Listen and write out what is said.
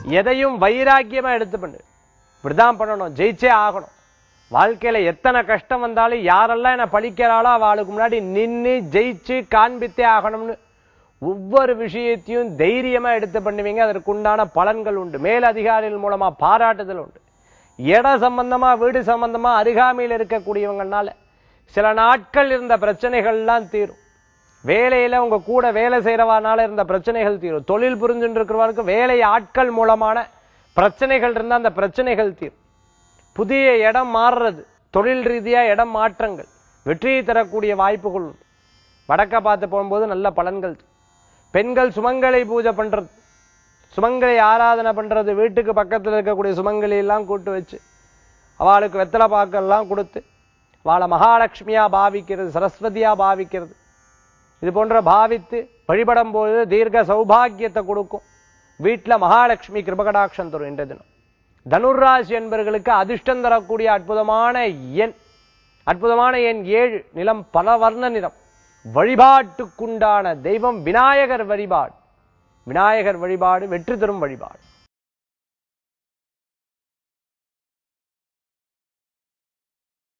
எதையும் வைராக்கியமா எடுத்து பண்ணு இப்படிதான் பண்ணணும் ஜெயிச்சே ஆகணும் வாழ்க்கையில எத்தனை கஷ்டம் வந்தாலும் யாரெல்லாம் என்ன பழிக்கிறாளோ அவளுக்கு முன்னாடி நின்னு ஜெயிச்சு காண்பித்தே ஆகணும்னு ஒவ்வொரு விஷயத்தையும் தைரியமா எடுத்து பண்ணுவீங்க அதற்குண்டான பலன்கள் உண்டு மேல் அதிகாரிகள் மூலமா பாராட்டுதல் உண்டு இட சம்பந்தமா வீடு சம்பந்தமா அருகாமையில் இருக்கக்கூடியவங்கனால சில நாட்கள் இருந்த பிரச்சனைகள்லாம் தீரும் வேலையில உங்க கூட வேலை செய்யறவானால இருந்த பிரச்சனைகள் தீரும் தொழில் புரிஞ்சுட்டு இருக்கிறவருக்கு வேலை ஆட்கள் மூலமான பிரச்சனைகள் இருந்தா அந்த பிரச்சனைகள் தீரும் புதிய இடம் மாறுறது தொழில் ரீதியா இடம் மாற்றங்கள் வெற்றியை தரக்கூடிய வாய்ப்புகள் உண்டு வடக்க பார்த்து போகும்போது நல்ல பலன்கள் தரும். பெண்கள் சுமங்கலை பூஜை பண்றது சுமங்கலை ஆராதனை பண்றது வீட்டுக்கு பக்கத்துல இருக்கக்கூடிய சுமங்கலி எல்லாம் கூட்டு வச்சு அவளுக்கு வெத்தலை பாக்கெல்லாம் கொடுத்து அவளை மகாலட்சுமியா பாவிக்கிறது சரஸ்வதியா பாவிக்கிறது இது போன்ற பாவித்து வழிபடும் போது தீர்க்க சௌபாகியத்தை கொடுக்கும் வீட்டுல மகாலட்சுமி கிருபகடாட்சம் தரும் இன்றைய தினம் தனுர்ராசி என்பவர்களுக்கு அதிர்ஷ்டம் தரக்கூடிய அற்புதமான எண் அற்புதமான எண் ஏழு நிலம் பல வர்ண நிறம் வழிபாட்டுக்குண்டான தெய்வம் விநாயகர் வழிபாடு விநாயகர் வழிபாடு வெற்றி தரும் வழிபாடு